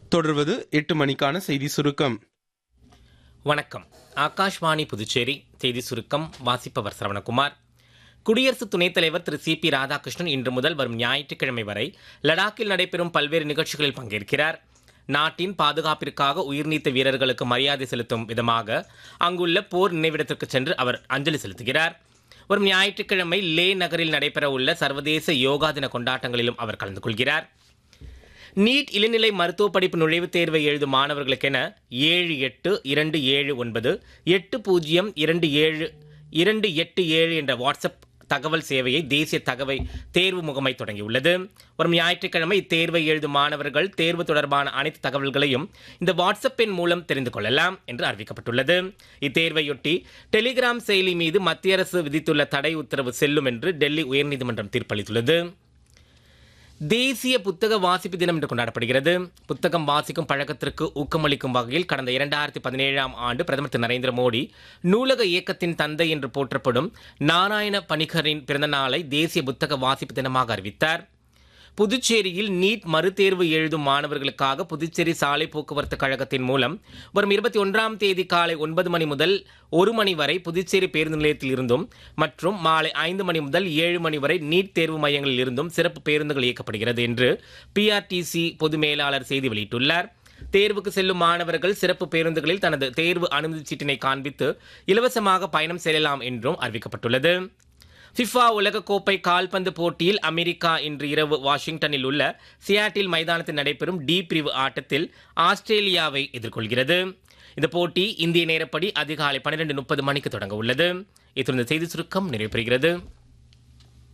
தொடர்வது எட்டு மணிக்கான செய்தி சுருக்கம் வணக்கம் ஆகாஷ்வாணி புதுச்சேரி செய்தி சுருக்கம் வாசிப்பவர் சரவணகுமார் குடியரசு துணைத் தலைவர் திரு சி பி ராதாகிருஷ்ணன் இன்று முதல் வரும் ஞாயிற்றுக்கிழமை வரை லடாக்கில் நடைபெறும் பல்வேறு நிகழ்ச்சிகளில் பங்கேற்கிறார் நாட்டின் பாதுகாப்பிற்காக உயிர்நீத்த வீரர்களுக்கு மரியாதை செலுத்தும் விதமாக அங்குள்ள போர் நினைவிடத்திற்கு சென்று அவர் அஞ்சலி செலுத்துகிறார் வரும் ஞாயிற்றுக்கிழமை லே நகரில் நடைபெறவுள்ள சர்வதேச யோகா தின கொண்டாட்டங்களிலும் அவர் கலந்து கொள்கிறார் நீட் இளநிலை மருத்துவ படிப்பு நுழைவுத் தேர்வை எழுதும் மாணவர்களுக்கென ஏழு எட்டு இரண்டு ஏழு ஒன்பது எட்டு பூஜ்ஜியம் இரண்டு ஏழு இரண்டு எட்டு ஏழு என்ற வாட்ஸ்அப் தகவல் சேவையை தேசிய தகவல் தேர்வு முகமை தொடங்கியுள்ளது வரும் ஞாயிற்றுக்கிழமை இத்தேர்வை எழுதும் மாணவர்கள் தேர்வு தொடர்பான அனைத்து தகவல்களையும் இந்த வாட்ஸ்அப் எண் மூலம் தெரிந்து கொள்ளலாம் என்று அறிவிக்கப்பட்டுள்ளது இத்தேர்வையொட்டி டெலிகிராம் செயலி மீது மத்திய அரசு விதித்துள்ள தடை உத்தரவு செல்லும் என்று டெல்லி உயர்நீதிமன்றம் தீர்ப்பளித்துள்ளது தேசிய புத்தக வாசிப்பு தினம் இன்று கொண்டாடப்படுகிறது புத்தகம் வாசிக்கும் பழக்கத்திற்கு ஊக்கமளிக்கும் வகையில் கடந்த இரண்டாயிரத்தி பதினேழாம் ஆண்டு பிரதமர் திரு நரேந்திர மோடி நூலக இயக்கத்தின் தந்தை என்று போற்றப்படும் நாராயண பணிகரின் பிறந்த நாளை தேசிய புத்தக வாசிப்பு தினமாக அறிவித்தார் புதுச்சேரியில் நீட் மறுதேர்வு எழுதும் மாணவர்களுக்காக புதுச்சேரி சாலை போக்குவரத்து கழகத்தின் மூலம் வரும் இருபத்தி ஒன்றாம் தேதி காலை ஒன்பது மணி முதல் ஒரு மணி வரை புதுச்சேரி பேருந்து நிலையத்தில் இருந்தும் மற்றும் மாலை ஐந்து மணி முதல் ஏழு மணி வரை நீட் தேர்வு மையங்களில் இருந்தும் சிறப்பு பேருந்துகள் இயக்கப்படுகிறது என்று பிஆர்டிசி பொது மேலாளர் செய்தி வெளியிட்டுள்ளார் தேர்வுக்கு செல்லும் மாணவர்கள் சிறப்பு பேருந்துகளில் தனது தேர்வு அனுமதி சீட்டினை காண்பித்து இலவசமாக பயணம் செல்லலாம் என்றும் அறிவிக்கப்பட்டுள்ளது ஃபிஃபா உலகக்கோப்பை கால்பந்து போட்டியில் அமெரிக்கா இன்று இரவு வாஷிங்டனில் உள்ள சியாட்டில் மைதானத்தில் நடைபெறும் டி பிரிவு ஆட்டத்தில் ஆஸ்திரேலியாவை எதிர்கொள்கிறது இந்த போட்டி இந்திய நேரப்படி அதிகாலை பன்னிரண்டு முப்பது மணிக்கு தொடங்க உள்ளது இத்துடன் இந்த செய்தி சுருக்கம் நிறைவு பெறுகிறது